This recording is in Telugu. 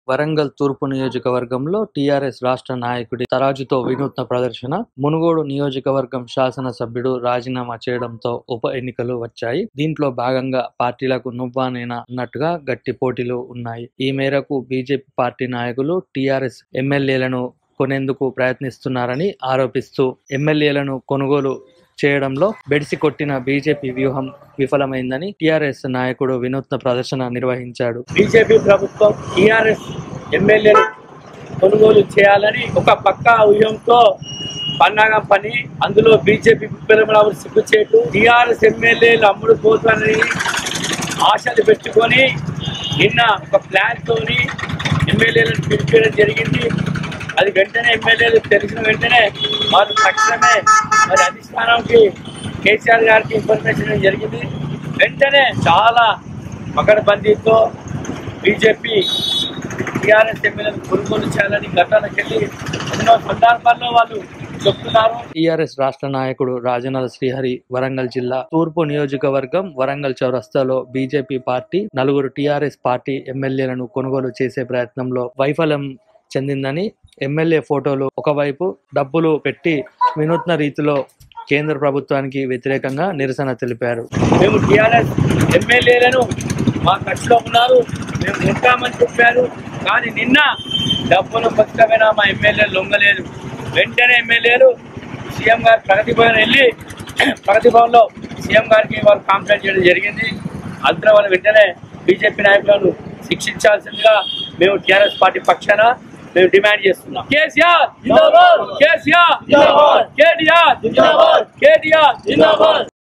వరంగల్ తూర్పు నియోజకవర్గంలో టీఆర్ఎస్ రాష్ట్ర నాయకుడి తరాజుతో వినూత్న ప్రదర్శన మునుగోడు నియోజకవర్గం శాసనసభ్యుడు రాజీనామా చేయడంతో ఉప ఎన్నికలు వచ్చాయి దీంట్లో భాగంగా పార్టీలకు నువ్వా నేనా అన్నట్టుగా గట్టి పోటీలు ఉన్నాయి ఈ మేరకు బీజేపీ పార్టీ నాయకులు టీఆర్ఎస్ ఎమ్మెల్యేలను కొనేందుకు ప్రయత్నిస్తున్నారని ఆరోపిస్తూ ఎమ్మెల్యేలను కొనుగోలు చేయడంలో బెడిసి కొట్టిన బీజేపీ వ్యూహం విఫలమైందని టీఆర్ఎస్ నాయకుడు వినూత్న ప్రదర్శన నిర్వహించాడు బీజేపీ ప్రభుత్వం టీఆర్ఎస్ ఎమ్మెల్యేలు కొనుగోలు చేయాలని ఒక పక్కా వ్యూహంతో పన్నాగం పని అందులో బీజేపీ పిల్లలు సిగ్గుచేటు టీఆర్ఎస్ ఎమ్మెల్యేలు అమ్ముడు పోతానని ఆశలు పెట్టుకొని నిన్న ఒక ప్లాన్ తోని ఎమ్మెల్యేలను పిలిపించడం జరిగింది అది వెంటనే ఎమ్మెల్యేలు తెలిసిన వెంటనే వారు తక్షణమే మరి అధిష్టానంకి కేసీఆర్ గారికి ఇన్ఫర్మేషన్ ఇవ్వడం జరిగింది వెంటనే చాలా పకడ్బందీతో బీజేపీ టీఆర్ఎస్ ఎమ్మెల్యేలు కొనుగోలు చేయాలని ఘటనకెళ్ళి ఎన్నో సందర్భాల్లో వాళ్ళు చెప్తున్నారు టీఆర్ఎస్ రాష్ట్ర నాయకుడు రాజనాల శ్రీహరి వరంగల్ జిల్లా తూర్పు నియోజకవర్గం వరంగల్ చౌరస్తాలో బీజేపీ పార్టీ నలుగురు టీఆర్ఎస్ పార్టీ ఎమ్మెల్యేలను కొనుగోలు చేసే ప్రయత్నంలో వైఫల్యం చెందిందని ఎమ్మెల్యే ఫోటోలు ఒకవైపు డబ్బులు పెట్టి వినూత్న రీతిలో కేంద్ర ప్రభుత్వానికి వ్యతిరేకంగా నిరసన తెలిపారు మేము టీఆర్ఎస్ ఎమ్మెల్యేలను మా కట్టులో ఉన్నారు మేము ఉంటామని చెప్పారు కానీ నిన్న డబ్బులు పక్షమైన మా ఎమ్మెల్యేలు లొంగలేదు వెంటనే ఎమ్మెల్యేలు సీఎం గారు ప్రగతి భవన్ వెళ్ళి ప్రగతి భవన్లో సీఎం గారికి వారు కాంప్లైంట్ చేయడం జరిగింది అందులో వాళ్ళు వెంటనే బీజేపీ నాయకులను శిక్షించాల్సిందిగా మేము టీఆర్ఎస్ పార్టీ పక్షాన మేము డిమాండ్ చేస్తున్నాం కేసీఆర్ కేసీఆర్ కేటీఆర్ కేటీఆర్